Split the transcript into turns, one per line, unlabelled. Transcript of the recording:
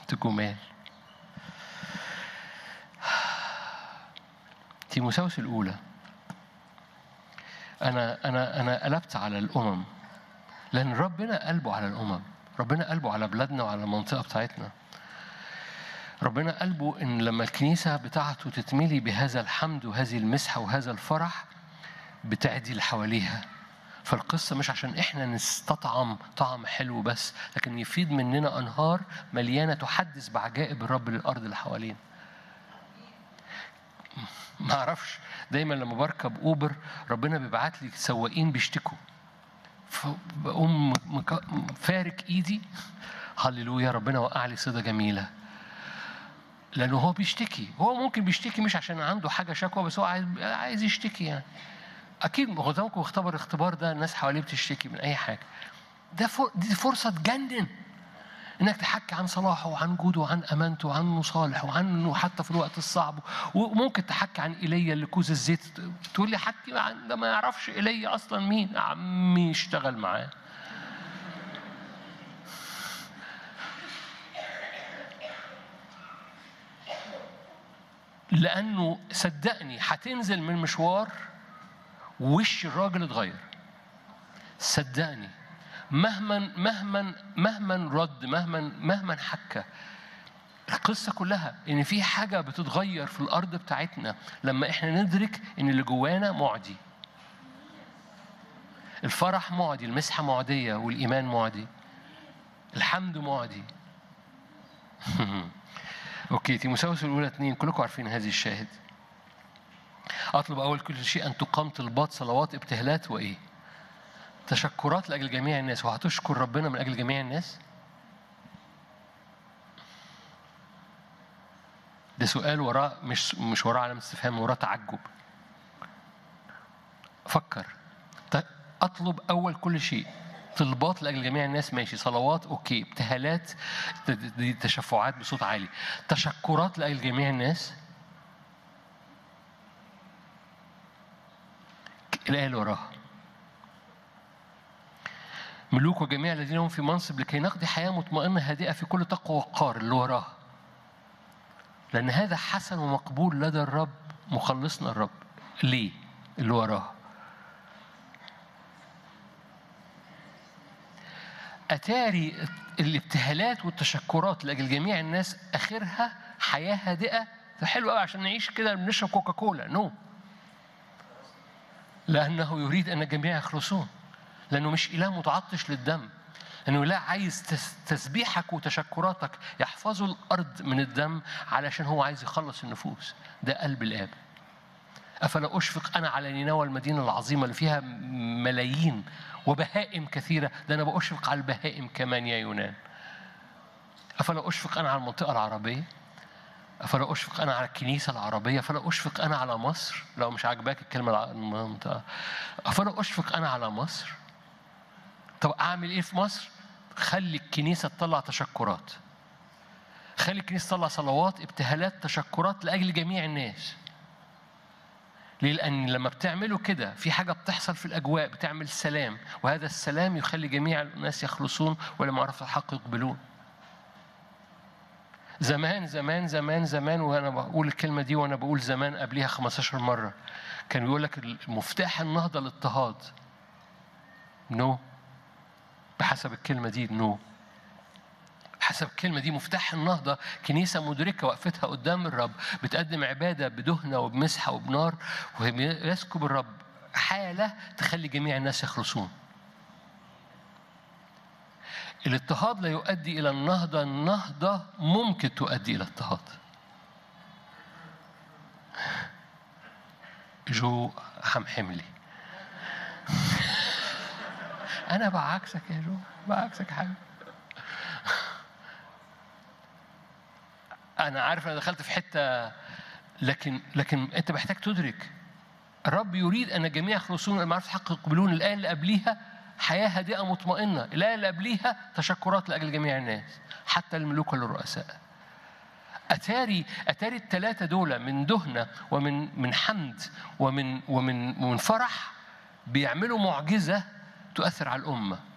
جمال تيموساوس الأولى أنا أنا أنا قلبت على الأمم لأن ربنا قلبه على الأمم ربنا قلبه على بلادنا وعلى المنطقة بتاعتنا ربنا قلبه إن لما الكنيسة بتاعته تتملي بهذا الحمد وهذه المسحة وهذا الفرح بتعدي اللي حواليها فالقصة مش عشان إحنا نستطعم طعم حلو بس لكن يفيض مننا أنهار مليانة تحدث بعجائب الرب للأرض اللي حوالينا ما اعرفش دايما لما بركب اوبر ربنا بيبعت لي سواقين بيشتكوا فبقوم مك- فارك ايدي هللويا ربنا وقع لي صيده جميله لانه هو بيشتكي هو ممكن بيشتكي مش عشان عنده حاجه شكوى بس هو عايز عايز يشتكي يعني اكيد ما هو ده ممكن اختبر الاختبار ده الناس حواليه بتشتكي من اي حاجه ده فر... دي فرصه تجنن انك تحكي عن صلاحه وعن جوده وعن امانته وعن انه صالح وعن انه حتى في الوقت الصعب وممكن تحكي عن ايليا اللي كوز الزيت تقول لي حكي عن ده ما يعرفش ايليا اصلا مين يا عمي اشتغل معاه لانه صدقني هتنزل من مشوار وش الراجل اتغير صدقني مهما مهما مهما رد مهما مهما حكى القصه كلها ان في حاجه بتتغير في الارض بتاعتنا لما احنا ندرك ان اللي جوانا معدي الفرح معدي المسحه معديه والايمان معدي الحمد معدي اوكي تيموساوس الاولى اثنين كلكم عارفين هذه الشاهد اطلب اول كل شيء ان تقام طلبات صلوات ابتهالات وايه تشكرات لاجل جميع الناس وهتشكر ربنا من اجل جميع الناس ده سؤال وراه مش مش وراه علامه استفهام وراه تعجب فكر ت- اطلب اول كل شيء طلبات لاجل جميع الناس ماشي صلوات اوكي ابتهالات ت- دي تشفعات بصوت عالي تشكرات لاجل جميع الناس الايه اللي وراها ملوك وجميع الذين هم في منصب لكي نقضي حياة مطمئنة هادئة في كل تقوى وقار اللي وراها لأن هذا حسن ومقبول لدى الرب مخلصنا الرب ليه اللي وراها أتاري الابتهالات والتشكرات لأجل جميع الناس آخرها حياة هادئة فحلو قوي عشان نعيش كده بنشرب كوكاكولا نو لأنه يريد أن الجميع يخلصون لأنه مش إله متعطش للدم لأنه إله عايز تس- تسبيحك وتشكراتك يحفظوا الأرض من الدم علشان هو عايز يخلص النفوس ده قلب الآب أفلا أشفق أنا على نينوى المدينة العظيمة اللي فيها ملايين وبهائم كثيرة ده أنا بأشفق على البهائم كمان يا يونان أفلا أشفق أنا على المنطقة العربية أفلا أشفق أنا على الكنيسة العربية أفلا أشفق أنا على مصر لو مش عاجباك الكلمة الع- المنطقة أفلا أشفق أنا على مصر طب أعمل إيه في مصر خلي الكنيسة تطلع تشكرات خلي الكنيسة تطلع صلوات ابتهالات تشكرات لأجل جميع الناس ليه؟ لأن لما بتعملوا كده في حاجة بتحصل في الأجواء بتعمل سلام وهذا السلام يخلي جميع الناس يخلصون ولما عرفوا الحق يقبلون زمان زمان زمان زمان وانا بقول الكلمه دي وانا بقول زمان قبليها 15 مره كان بيقول لك المفتاح النهضه الاضطهاد نو no. بحسب الكلمه دي نو no. حسب الكلمة دي مفتاح النهضة كنيسة مدركة وقفتها قدام الرب بتقدم عبادة بدهنة وبمسحة وبنار ويسكب الرب حالة تخلي جميع الناس يخلصون الاضطهاد لا يؤدي إلى النهضة النهضة ممكن تؤدي إلى اضطهاد جو حمحم لي أنا بعكسك يا جو بعكسك يا حبيبي أنا عارف أنا دخلت في حتة لكن لكن أنت محتاج تدرك الرب يريد أن الجميع يخلصون المعرفة الحق يقبلون الآية اللي قبليها حياة هادئة مطمئنة الآية اللي قبليها تشكرات لأجل جميع الناس حتى الملوك والرؤساء أتاري أتاري الثلاثة دول من دهنة ومن من حمد ومن ومن ومن فرح بيعملوا معجزة تؤثر على الأمة